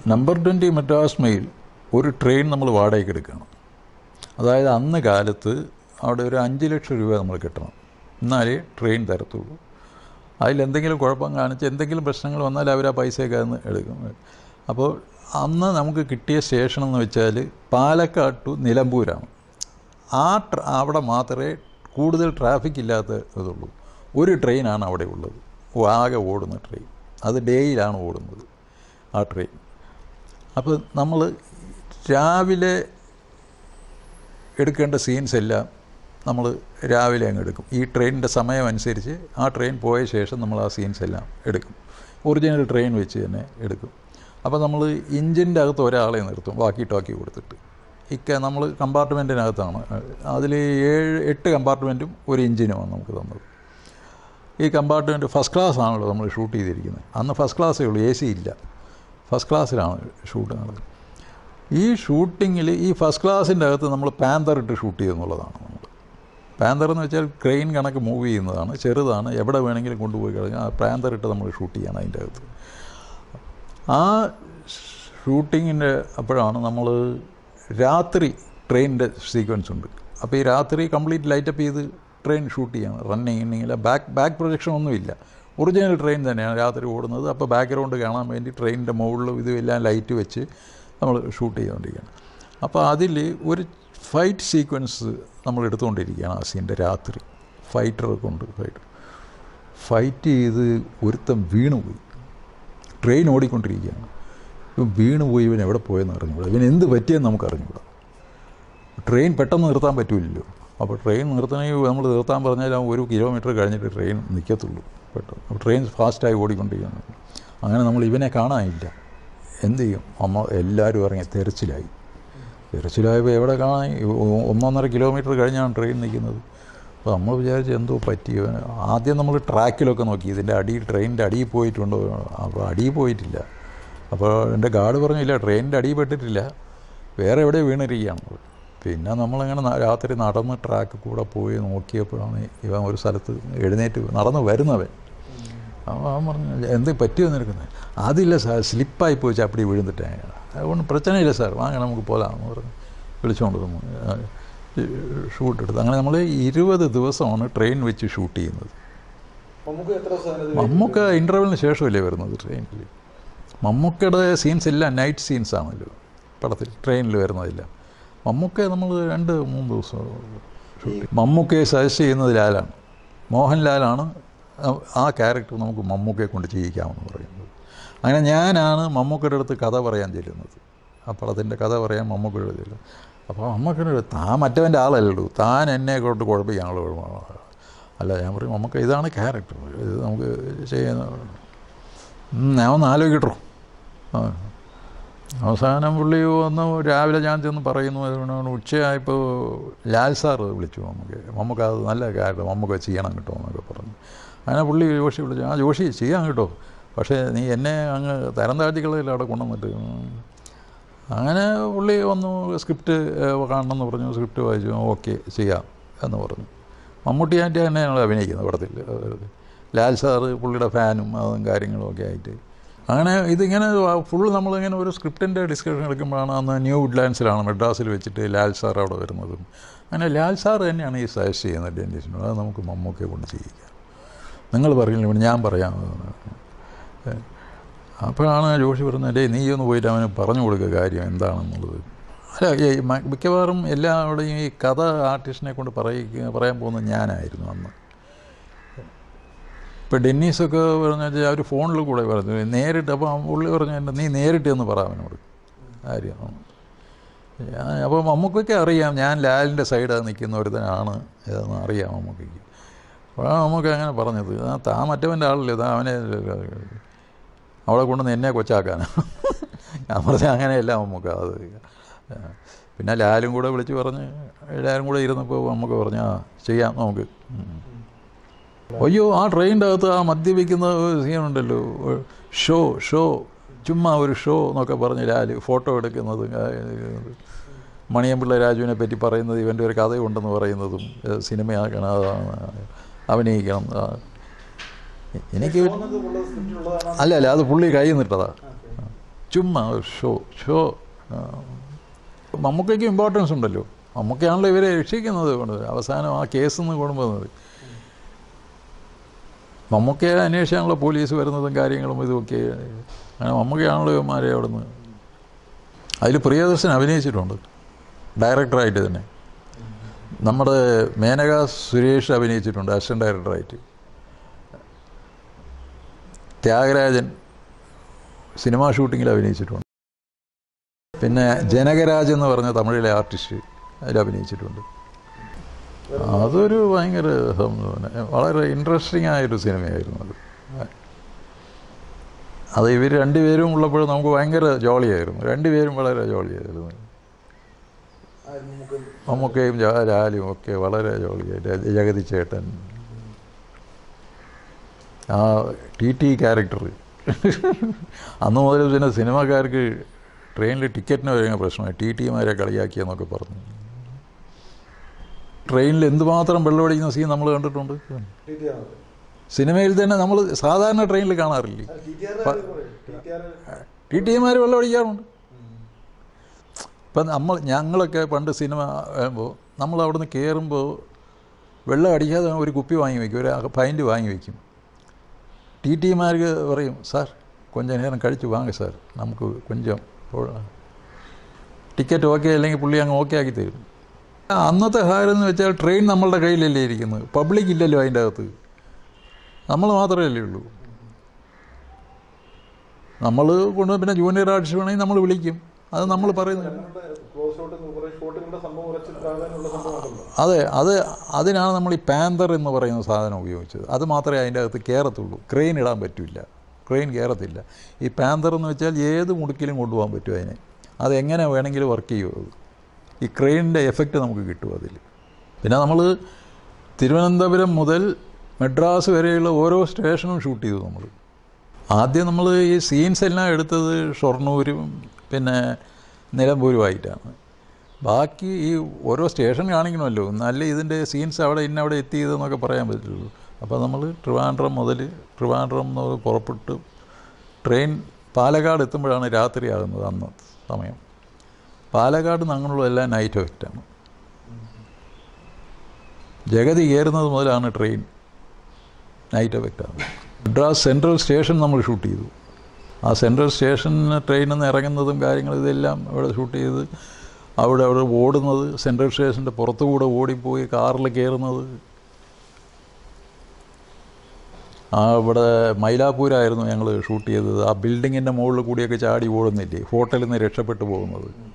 Number twenty Madras mail ഒരു train നമ്മൾ വാടകയ്ക്ക് എടുക്കണം അതായത് അന്ന് കാലത്ത് അവിടെ ഒരു അഞ്ച് ലക്ഷം രൂപ നമ്മൾ കിട്ടണം എന്നാലേ ട്രെയിൻ തരത്തുള്ളൂ അതിലെന്തെങ്കിലും കുഴപ്പം കാണിച്ച് എന്തെങ്കിലും പ്രശ്നങ്ങൾ വന്നാൽ അവർ ആ പൈസയൊക്കെ അന്ന് എടുക്കും അപ്പോൾ അന്ന് നമുക്ക് കിട്ടിയ സ്റ്റേഷൻ എന്ന് വെച്ചാൽ പാലക്കാട് ടു നിലമ്പൂരാണ് ആ ട്ര അവിടെ മാത്രമേ കൂടുതൽ ട്രാഫിക് ഇല്ലാത്ത ഇതുള്ളൂ ഒരു ട്രെയിനാണ് അവിടെ ഉള്ളത് ഓ, ആകെ ഓടുന്ന ട്രെയിൻ അത് ഡേയിലാണ് ഓടുന്നത് ആ ട്രെയിൻ അപ്പോൾ നമ്മൾ രാവിലെ എടുക്കേണ്ട സീൻസ് എല്ലാം നമ്മൾ രാവിലെ അങ്ങ് എടുക്കും ഈ ട്രെയിനിൻ്റെ സമയം അനുസരിച്ച് ആ ട്രെയിൻ പോയ ശേഷം നമ്മൾ ആ സീൻസ് എല്ലാം എടുക്കും ഒറിജിനൽ ട്രെയിൻ വെച്ച് തന്നെ എടുക്കും അപ്പോൾ നമ്മൾ ഇഞ്ചിൻ്റെ അകത്ത് ഒരാളെ നിർത്തും വാക്കി ടോക്കി കൊടുത്തിട്ട് ഇക്ക നമ്മൾ കമ്പാർട്ട്മെൻറ്റിനകത്താണ് അതിൽ ഏഴ് എട്ട് കമ്പാർട്ട്മെൻറ്റും ഒരു ഇഞ്ചിനുമാണ് നമുക്ക് തന്നത് ഈ കമ്പാർട്ട്മെൻറ്റ് ഫസ്റ്റ് ക്ലാസ് ആണല്ലോ നമ്മൾ ഷൂട്ട് ചെയ്തിരിക്കുന്നത് അന്ന് ഫസ്റ്റ് ക്ലാസ്സേ ഉള്ളൂ എ സി ഇല്ല ഫസ്റ്റ് ക്ലാസ്സിലാണ് ഷൂട്ട് നടന്നത് ഈ ഷൂട്ടിങ്ങിൽ ഈ ഫസ്റ്റ് ക്ലാസ്സിൻ്റെ അകത്ത് നമ്മൾ പാന്തർ ഇട്ട് ഷൂട്ട് ചെയ്യുന്നുള്ളതാണ് നമ്മൾ പാന്തർ എന്ന് വെച്ചാൽ ക്രെയിൻ കണക്ക് മൂവ് ചെയ്യുന്നതാണ് ചെറുതാണ് എവിടെ വേണമെങ്കിലും കൊണ്ടുപോയി കഴിഞ്ഞാൽ ആ പാന്തർ ഇട്ട് നമ്മൾ ഷൂട്ട് ചെയ്യണം അതിൻ്റെ അകത്ത് ആ ഷൂട്ടിങ്ങിൻ്റെ അപ്പോഴാണ് നമ്മൾ രാത്രി ട്രെയിനിൻ്റെ സീക്വൻസ് ഉണ്ട് അപ്പോൾ ഈ രാത്രി കംപ്ലീറ്റ് ലൈറ്റപ്പ് ചെയ്ത് ട്രെയിൻ ഷൂട്ട് ചെയ്യണം റണ്ണിങ് ഇന്നിങ്ങില്ല ബാക്ക് ബാക്ക് പ്രൊജക്ഷൻ ഒന്നുമില്ല ഒറിജിനൽ ട്രെയിൻ തന്നെയാണ് രാത്രി ഓടുന്നത് അപ്പോൾ ബാക്ക്ഗ്രൗണ്ട് കാണാൻ വേണ്ടി ട്രെയിനിൻ്റെ മുകളിലും ഇതും എല്ലാം ലൈറ്റ് വെച്ച് നമ്മൾ ഷൂട്ട് ചെയ്തുകൊണ്ടിരിക്കുകയാണ് അപ്പോൾ അതിൽ ഒരു ഫൈറ്റ് സീക്വൻസ് നമ്മൾ എടുത്തുകൊണ്ടിരിക്കുകയാണ് ആ സീൻ്റെ രാത്രി ഫൈറ്ററൊക്കെ ഉണ്ട് ഫൈറ്റർ ഫൈറ്റ് ചെയ്ത് ഒരുത്തൻ വീണുപോയി ട്രെയിൻ ഓടിക്കൊണ്ടിരിക്കുകയാണ് ഇവൻ വീണുപോയി ഇവൻ എവിടെ പോയെന്ന് അറിഞ്ഞുകൂടാ ഇവൻ എന്ത് പറ്റിയെന്ന് നമുക്ക് അറിഞ്ഞുകൂടാ ട്രെയിൻ പെട്ടെന്ന് നിർത്താൻ പറ്റില്ലല്ലോ അപ്പോൾ ട്രെയിൻ നിർത്തണമെങ്കിൽ നമ്മൾ നിർത്താൻ പറഞ്ഞാൽ ആ ഒരു കിലോമീറ്റർ കഴിഞ്ഞിട്ട് ട്രെയിൻ നിൽക്കത്തുള്ളൂ പെട്ടെന്ന് അപ്പോൾ ട്രെയിൻ ഫാസ്റ്റായി ഓടിക്കൊണ്ടിരിക്കുകയാണ് അങ്ങനെ നമ്മൾ ഇവനെ കാണാനില്ല എന്ത് ചെയ്യും അമ്മ എല്ലാവരും ഇറങ്ങി തെരച്ചിലായി തെരച്ചിലായപ്പോൾ എവിടെ കാണാൻ ഒ- ഒന്നൊന്നര കിലോമീറ്റർ കഴിഞ്ഞാണ് ട്രെയിൻ നിൽക്കുന്നത് അപ്പോൾ നമ്മൾ വിചാരിച്ച് എന്തോ പറ്റി ഇവന് ആദ്യം നമ്മൾ ട്രാക്കിലൊക്കെ നോക്കി ഇതിൻ്റെ അടി ട്രെയിനിൻ്റെ അടിയിൽ പോയിട്ടുണ്ടോ അപ്പോൾ അടിയിൽ പോയിട്ടില്ല അപ്പോൾ എൻ്റെ ഗാർഡ് പറഞ്ഞില്ല ട്രെയിനിൻ്റെ അടിയിൽ പെട്ടിട്ടില്ല വേറെ എവിടെ വീണിരിക്കുകയാണ് പിന്നെ നമ്മളിങ്ങനെ ന- രാത്രി നടന്ന് ട്രാക്ക് കൂടെ പോയി നോക്കിയപ്പോഴാണ് ഇവൻ ഒരു സ്ഥലത്ത് എഴുന്നേറ്റ് നടന്ന് വരുന്നവൻ അവൻ അവൻ പറഞ്ഞു എന്ത് പറ്റിയോ നിനക്കുന്നത് അതില്ല സാർ സ്ലിപ്പായി പോയി ചപ്പടി വീഴുന്നിട്ടേ അതുകൊണ്ട് പ്രശ്നമില്ല സാർ വാങ്ങ നമുക്ക് പോലാമെന്ന് പറഞ്ഞു വിളിച്ചുകൊണ്ട് വന്നു ഷൂട്ട് എടുത്ത് അങ്ങനെ നമ്മൾ ഇരുപത് ദിവസമാണ് ട്രെയിൻ വെച്ച് ഷൂട്ട് ചെയ്യുന്നത് നമുക്ക് എത്ര ദിവസം അതിനകത്ത് മമ്മൂക്ക ഇൻ്റർവെലിന് ശേഷമല്ലേ വരുന്നത് ട്രെയിനിൽ മമ്മൂക്കയുടെ സീൻസ് എല്ലാം നൈറ്റ് സീൻസ് ആണല്ലോ പടത്തിൽ ട്രെയിനിൽ വരുന്നതില്ല മമ്മൂക്ക നമ്മൾ രണ്ട് മൂന്ന് ദിവസം ഷൂട്ട് ചെയ്യും. മമ്മൂക്കയെ സജസ്റ്റ് ചെയ്യുന്നത് ലാലാണ് മോഹൻലാലാണ് ആ- ആ ക്യാരക്ടർ നമുക്ക് മമ്മൂക്കയെ കൊണ്ട് ചെയ്യിക്കാമെന്ന് പറയുന്നത് അങ്ങനെ ഞാനാണ് മമ്മൂക്കയുടെ അടുത്ത് കഥ പറയാൻ ചെല്ലുന്നത് ആ പടത്തിൻ്റെ കഥ പറയാൻ മമ്മൂക്കയുടെ അടുത്ത് ചെല്ലും അപ്പോൾ മമ്മൂക്കയുടെ അടുത്ത് താൻ മറ്റവൻ്റെ ആളല്ലല്ലോ താൻ എന്നെ കൊണ്ട് കുഴപ്പിക്കാനുള്ള കുഴപ്പമാണ് അല്ല ഞാൻ പറയും നമുക്ക് ഇതാണ് ക്യാരക്ടർ ഇത് നമുക്ക് ചെയ്യുന്ന ഉം, ഞാൻ ഒന്ന് ആലോചിക്കട്ടോ ആ അവസാനം പുള്ളി വന്ന് രാവിലെ ഞാൻ ചെന്ന് പറയുന്നു അതുകൊണ്ടാണ് ഉച്ചയായപ്പോൾ ലാൽ സാർ വിളിച്ചു നമുക്ക് നമുക്ക് അത് നല്ല കാര്യം നമുക്ക് ചെയ്യണം കേട്ടോ എന്നൊക്കെ പറഞ്ഞു അങ്ങനെ പുള്ളി ജോഷി വിളിച്ചു ആ ജോഷി ചെയ്യാം കേട്ടോ പക്ഷേ നീ എന്നെ അങ്ങ് തരം താഴ്ത്തിക്കളയിൽ അവിടെ കൊണ്ടുവന്നിട്ട് ഉം. അങ്ങനെ പുള്ളി വന്നു സ്ക്രിപ്റ്റ് കാണണമെന്ന് പറഞ്ഞു സ്ക്രിപ്റ്റ് വായിച്ചു ഓക്കെ ചെയ്യാം എന്ന് പറഞ്ഞു മമ്മൂട്ടി ആൻറ്റി തന്നെയാണ് അഭിനയിക്കുന്നത് പടത്തിൽ ലാൽ സാറ് പുള്ളിയുടെ ഫാനും അതും കാര്യങ്ങളും ഒക്കെ ആയിട്ട് അങ്ങനെ ഇതിങ്ങനെ ഫുൾ നമ്മളിങ്ങനെ ഒരു സ്ക്രിപ്റ്റിൻ്റെ ഡിസ്കഷൻ എടുക്കുമ്പോഴാണ് അന്ന് ന്യൂ വുഡ്ലാൻഡ്സിലാണ് മെഡ്രാസിൽ വെച്ചിട്ട് ലാൽ സാർ അവിടെ വരുന്നതും അങ്ങനെ ലാൽ സാർ തന്നെയാണ് ഈ സജസ്റ്റ് ചെയ്യുന്നത് ഡെൻറ്റിസ്റ്റിനോട് അത് നമുക്ക് മമ്മൂക്കയെ കൊണ്ട് ചെയ്യിക്കാം നിങ്ങൾ പറയില്ല ഞാൻ പറയാം അപ്പോഴാണ് ജോഷി പറഞ്ഞത് ഡേ നീ ഒന്ന് പോയിട്ട് അവന് പറഞ്ഞു കൊടുക്കുക കാര്യം എന്താണെന്നുള്ളത് അല്ല ഈ മ- മിക്കവാറും എല്ലാവരുടെയും ഈ കഥ ആർട്ടിസ്റ്റിനെ കൊണ്ട് പറയിക്കുക പറയാൻ പോകുന്നത് ഞാനായിരുന്നു അന്ന് ഇപ്പോൾ ഡെന്നീസൊക്കെ പറഞ്ഞു വെച്ചാൽ അവർ ഫോണിൽ കൂടെ പറഞ്ഞു നേരിട്ട് അപ്പോൾ പുള്ളി പറഞ്ഞു "എൻ്റെ നീ നേരിട്ട് എന്ന് പറ അവനോട് കാര്യം ഞാൻ- അപ്പോൾ മമ്മൂക്കൊക്കെ അറിയാം ഞാൻ ലാലിൻ്റെ സൈഡിൽ നിൽക്കുന്ന ഒരുത്തനാണ് ഇതെന്ന് അറിയാം മമ്മൂക്കയ്ക്ക് അപ്പോഴാണ് നമുക്ക് അങ്ങനെ പറഞ്ഞത് ആ താ മറ്റവൻ്റെ ആളല്ലേ താ അവനെ അവളെ കൊണ്ടുവന്ന് എന്നെ കൊച്ചാക്കാനാണ് ഞാൻ പറഞ്ഞ അങ്ങനെയല്ല നമുക്ക് അത് പിന്നെ ലാലും കൂടെ വിളിച്ച് പറഞ്ഞ് എല്ലാവരും കൂടെ ഇരുന്നപ്പോൾ നമുക്ക് പറഞ്ഞു ആ ചെയ്യാം നമുക്ക് ഉം. അയ്യോ ആ ട്രെയിനിൻ്റെ അകത്ത് ആ മദ്യപിക്കുന്ന സീനുണ്ടല്ലോ ഷോ ഷോ ചുമ്മാ ഒരു ഷോ എന്നൊക്കെ പറഞ്ഞ് ലാല് ഫോട്ടോ എടുക്കുന്നത് ആ, ഇത് മണിയമ്പിള്ള രാജുവിനെ പറ്റി പറയുന്നത് ഇവൻ്റെ ഒരു കഥയുണ്ടെന്ന് പറയുന്നതും ഏ, സിനിമയാക്കണം അതാണ് അഭിനയിക്കണം ആ. എനിക്ക് സ്ക്രിപ്റ്റിലുള്ളതാണ് അല്ല അല്ല അത് പുള്ളി കൈ നിട്ടതാ ചുമ്മാ ഒരു ഷോ ഷോ ആ, മമ്മൂക്കയ്ക്ക് ഇമ്പോർട്ടൻസ് ഉണ്ടല്ലോ മമ്മൂക്കയാണല്ലോ ഇവരെ രക്ഷിക്കുന്നത് കൊണ്ട് അവസാനം ആ കേസ് നിന്ന് കൊണ്ടുപോകുന്നത് മമ്മൂക്കയെ അന്വേഷിച്ചാണല്ലോ പോലീസ് വരുന്നതും കാര്യങ്ങളും ഇതുമൊക്കെ അങ്ങനെ മമ്മൂക്കയാണല്ലോ ഇവന്മാരെ അവിടെ നിന്ന് അതിൽ പ്രിയദർശൻ അഭിനയിച്ചിട്ടുണ്ട് ഡയറക്ടറായിട്ട് തന്നെ നമ്മുടെ മേനക സുരേഷ് അഭിനയിച്ചിട്ടുണ്ട് അസിസ്റ്റന്റ് ഡയറക്ടറായിട്ട് ത്യാഗരാജൻ സിനിമാ ഷൂട്ടിങ്ങിൽ അഭിനയിച്ചിട്ടുണ്ട് പിന്നെ ജനകരാജ് എന്ന് പറഞ്ഞ തമിഴിലെ ആർട്ടിസ്റ്റ് അതിൽ അഭിനയിച്ചിട്ടുണ്ട് അതൊരു ഭയങ്കര സംഭവം. വളരെ ഇൻട്രസ്റ്റിംഗ് ആയൊരു സിനിമയായിരുന്നു അത് അത് ഇവർ രണ്ടുപേരും ഉള്ളപ്പോൾ നമുക്ക് ഭയങ്കര ജോളിയായിരുന്നു രണ്ടുപേരും വളരെ ജോളിയായിരുന്നു ആര് നമുക്ക് മമ്മൂക്കയും ജാ- ലാലും ഒക്കെ വളരെ ജോളിയായിട്ട് ജഗതി ചേട്ടൻ ആ ടി ടി ക്യാരക്ടർ അന്ന് മുതൽ പിന്നെ സിനിമാക്കാർക്ക് ട്രെയിനിൽ ടിക്കറ്റിന് വരുന്ന പ്രശ്നമായി ടി ടിമാരെ കളിയാക്കിയെന്നൊക്കെ പറഞ്ഞു ട്രെയിനിൽ എന്തുമാത്രം വെള്ളമടിക്കുന്ന സീൻ നമ്മൾ കണ്ടിട്ടുണ്ട് ടി ടി ആർ സിനിമയിൽ തന്നെ നമ്മൾ സാധാരണ ട്രെയിനിൽ കാണാറില്ലേ T T R T T R T ടിമാർ വെള്ളമടിക്കാറുണ്ട് ഇപ്പം നമ്മൾ ഞങ്ങളൊക്കെ പണ്ട് സിനിമ വരുമ്പോൾ നമ്മൾ അവിടുന്ന് കയറുമ്പോൾ വെള്ളം അടിക്കാതെ ഒരു കുപ്പി വാങ്ങി വയ്ക്കും ഒരു പൈൻറ്റ് വാങ്ങി വയ്ക്കും ടി ടിമാർക്ക് പറയും സാർ കൊഞ്ചം നേരം കഴിച്ച് വാങ്ങ സാർ നമുക്ക് കൊഞ്ചം ടിക്കറ്റ് ഓക്കെ അല്ലെങ്കിൽ പുള്ളി അങ്ങ് ഓക്കെ ആക്കി തരും ആ, അന്നത്തെ കാലം എന്ന് വെച്ചാൽ ട്രെയിൻ നമ്മളുടെ കയ്യിലല്ലേ ഇരിക്കുന്നത് പബ്ലിക് ഇല്ലല്ലോ അതിൻ്റെ അകത്ത് നമ്മൾ മാത്രമല്ലേ ഉള്ളൂ നമ്മൾ കൊണ്ട് പിന്നെ ജൂനിയർ ആർട്ടിസ്റ്റ് വേണമെങ്കിൽ നമ്മൾ വിളിക്കും അത് നമ്മൾ പറയുന്നത് ഞങ്ങളുടെ ക്ലോസ് ഷോട്ട് കുറെ ഷോട്ടുകളുടെ സംഭവം കുറച്ച് പ്രാധാന്യമുള്ള സംഭവമാണല്ലോ അതെ അത് അതിനാണ് നമ്മൾ ഈ പാന്തർ എന്ന് പറയുന്ന സാധനം ഉപയോഗിച്ചത് അത് മാത്രമേ അതിൻ്റെ അകത്ത് കയറത്തുള്ളൂ ക്രെയിൻ ഇടാൻ പറ്റില്ല ക്രെയിൻ കയറത്തില്ല ഈ പാന്തർ എന്ന് വെച്ചാൽ ഏത് മുടുക്കിലും കൊണ്ടുപോകാൻ പറ്റും അതിനെ അത് എങ്ങനെ വേണമെങ്കിലും വർക്ക് ചെയ്യും അത് ഈ ക്രെയിനിൻ്റെ എഫക്റ്റ് നമുക്ക് കിട്ടും അതിൽ പിന്നെ നമ്മൾ തിരുവനന്തപുരം മുതൽ മെഡ്രാസ് വരെയുള്ള ഓരോ സ്റ്റേഷനും ഷൂട്ട് ചെയ്തു നമ്മൾ ആദ്യം നമ്മൾ ഈ സീൻസ് എല്ലാം എടുത്തത് ഷൊർണൂരും പിന്നെ നിലമ്പൂരുമായിട്ടാണ് ബാക്കി ഈ ഓരോ സ്റ്റേഷൻ കാണിക്കണമല്ലോ നല്ല ഇതിൻ്റെ സീൻസ് അവിടെ ഇന്ന അവിടെ എത്തിയതെന്നൊക്കെ പറയാൻ പറ്റുള്ളൂ അപ്പോൾ നമ്മൾ ട്രിവാൻഡ്രം മുതൽ ട്രിവാൻഡ്രം മുതൽ പുറപ്പെട്ട് ട്രെയിൻ പാലക്കാട് എത്തുമ്പോഴാണ് രാത്രിയാകുന്നത് അന്ന് സമയം പാലക്കാട് നിന്ന് അങ്ങനെയുള്ള എല്ലാം നൈറ്റ് എഫക്റ്റാണ് ജഗതി കയറുന്നത് മുതലാണ് ട്രെയിൻ നൈറ്റ് എഫക്റ്റാണ് മദ്രാസ് സെൻട്രൽ സ്റ്റേഷൻ നമ്മൾ ഷൂട്ട് ചെയ്തു ആ സെൻട്രൽ സ്റ്റേഷനിൽ ട്രെയിനിൽ നിന്ന് ഇറങ്ങുന്നതും കാര്യങ്ങളും ഇതെല്ലാം അവിടെ ഷൂട്ട് ചെയ്ത് അവിടെ അവിടെ ഓടുന്നത് സെൻട്രൽ സ്റ്റേഷൻ്റെ പുറത്തുകൂടെ ഓടിപ്പോയി കാറിൽ കയറുന്നത് ആ ഇവിടെ മൈലാപ്പൂരായിരുന്നു ഞങ്ങൾ ഷൂട്ട് ചെയ്തത് ആ ബിൽഡിങ്ങിൻ്റെ മുകളിൽ കൂടിയൊക്കെ ചാടി ഓടുന്നില്ലേ ഹോട്ടലിൽ നിന്ന് രക്ഷപ്പെട്ടു പോകുന്നത്